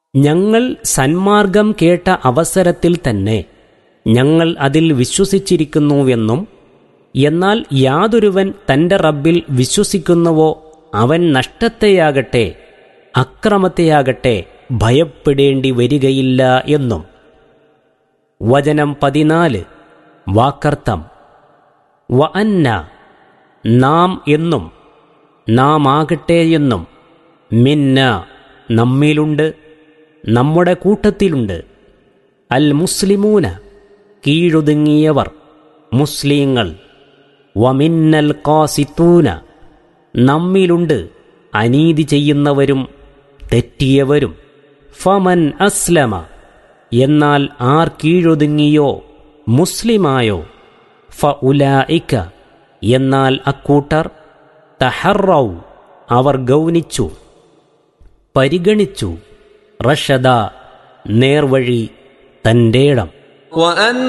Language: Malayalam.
ഞങ്ങൾ സന്മാർഗം കേട്ട അവസരത്തിൽ തന്നെ ഞങ്ങൾ അതിൽ വിശ്വസിച്ചിരിക്കുന്നുവെന്നും എന്നാൽ യാതൊരുവൻ തന്റെ റബ്ബിൽ വിശ്വസിക്കുന്നുവോ അവൻ നഷ്ടത്തെയാകട്ടെ അക്രമത്തെയാകട്ടെ ഭയപ്പെടേണ്ടി വരികയില്ല എന്നും വചനം പതിനാല് വാക്കർത്ഥം വ അന്ന നാം എന്നും നാം ആകട്ടെ എന്നും മിന്ന നമ്മിലുണ്ട് നമ്മുടെ കൂട്ടത്തിലുണ്ട് അൽ മുസ്ലിമൂന കീഴൊതുങ്ങിയവർ മുസ്ലിങ്ങൾ വമിന്നൽ കാസിത്തൂന നമ്മിലുണ്ട് അനീതി ചെയ്യുന്നവരും തെറ്റിയവരും ഫമൻ അസ്ലമ എന്നാൽ ആർ കീഴൊതുങ്ങിയോ മുസ്ലിമായോ ഫ ഉലായിക്ക എന്നാൽ അക്കൂട്ടർ തഹറൗ അവർ ഗൗനിച്ചു പരിഗണിച്ചു റഷദ നേർവഴി തൻ്റെടം وأن